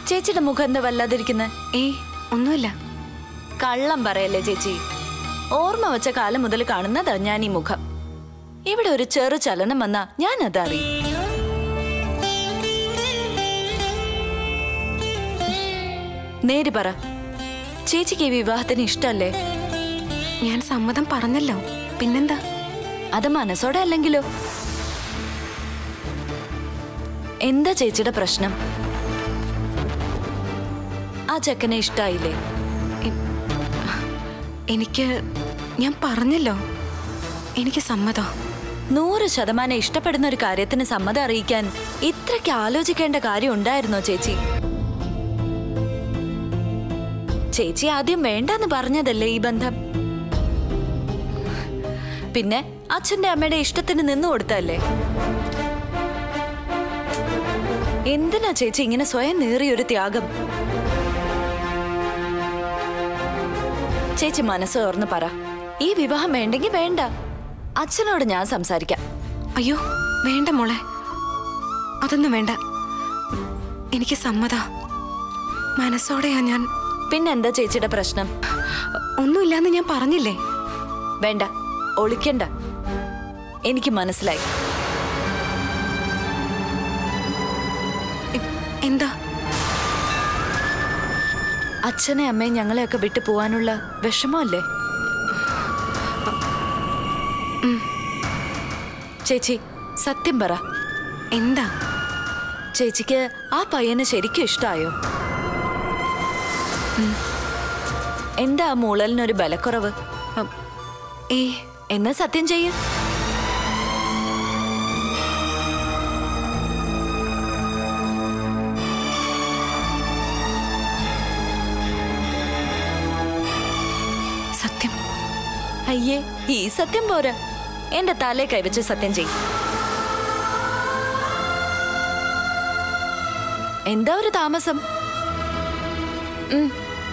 ചേച്ചിയുടെ മുഖം എന്താ വല്ലാതിരിക്കുന്നത് ഏയ് ഒന്നുമില്ല കള്ളം പറയല്ലേ ചേച്ചി ഓർമ്മ വെച്ച കാലം മുതൽ കാണുന്നതാ ഞാൻ ഈ മുഖം ഇവിടെ ഒരു ചെറു ചലനം വന്നാ ഞാൻ അതറിയും നേര് പറ ചേച്ചിക്ക് ഈ വിവാഹത്തിന് ഇഷ്ടല്ലേ ഞാൻ സമ്മതം പറഞ്ഞല്ലോ പിന്നെന്താ അത് മനസ്സോടെ അല്ലെങ്കിലോ എന്താ ചേച്ചിയുടെ പ്രശ്നം ആ ചെക്കനെ ഇഷ്ടായില്ലേ എനിക്ക് ഞാൻ പറഞ്ഞല്ലോ എനിക്ക് സമ്മതം നൂറ് ശതമാനം ഇഷ്ടപ്പെടുന്ന ഒരു കാര്യത്തിന് സമ്മതം അറിയിക്കാൻ ഇത്രയ്ക്ക് ആലോചിക്കേണ്ട കാര്യം ഉണ്ടായിരുന്നോ ചേച്ചി ചേച്ചി ആദ്യം വേണ്ടെന്ന് പറഞ്ഞതല്ലേ ഈ ബന്ധം പിന്നെ അച്ഛന്റെ അമ്മയുടെ ഇഷ്ടത്തിന് നിന്നു കൊടുത്തല്ലേ എന്തിനാ ചേച്ചി ഇങ്ങനെ സ്വയം നേറിയൊരു ത്യാഗം ചേച്ചി മനസ്സ് ഓർന്ന് പറ ഈ വിവാഹം വേണ്ടെങ്കിൽ വേണ്ട അച്ഛനോട് ഞാൻ സംസാരിക്കാം അയ്യോ വേണ്ട മോളെ അതൊന്നും വേണ്ട എനിക്ക് സമ്മത മനസ്സോടെയാ ഞാൻ പിന്നെന്താ ചേച്ചിയുടെ പ്രശ്നം ഒന്നുമില്ലാന്ന് ഞാൻ പറഞ്ഞില്ലേ വേണ്ട ഒളിക്കണ്ട എനിക്ക് മനസ്സിലായി ഇ- എന്താ അച്ഛനെ അമ്മയും ഞങ്ങളെയൊക്കെ വിട്ടു പോവാനുള്ള വിഷമമല്ലേ ചേച്ചി സത്യം പറ എന്താ ചേച്ചിക്ക് ആ പയ്യനെ ശരിക്കും ഇഷ്ടായോ എന്താ ആ മൂളലിനൊരു ബലക്കുറവ് അ, ഏയ് എന്നാ സത്യം ചെയ്യ് സത്യം അയ്യേ ഈ സത്യം പോരാ എന്റെ തലേ കൈവച്ച് സത്യം ചെയ് എന്താ ഒരു താമസം ഉം.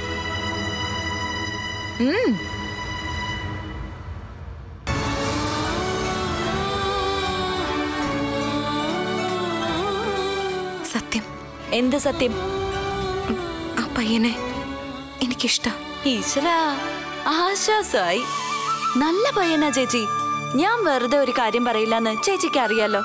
ഉം. സത്യം എന്ത് സത്യം ആ പയ്യനെ എനിക്കിഷ്ട ഈശ്വര ആശ്വാസമായി നല്ല പയ്യനാ ചേച്ചി ഞാൻ വെറുതെ ഒരു കാര്യം പറയില്ലെന്ന് ചേച്ചിക്ക് അറിയാലോ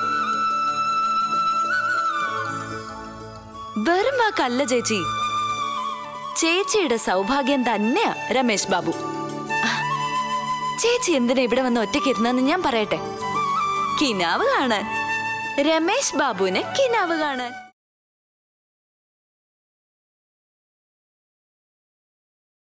വെറും വാക്കല്ല ചേച്ചി ചേച്ചിയുടെ സൗഭാഗ്യം തന്നെയാ രമേശ് ബാബു ചേച്ചി എന്തിനാ ഇവിടെ വന്ന് ഒറ്റയ്ക്ക് ഇരുന്നെന്ന് ഞാൻ പറയട്ടെ കിനാവ് കാണാൻ രമേശ് ബാബുവിനെ കിനാവ് കാണാൻ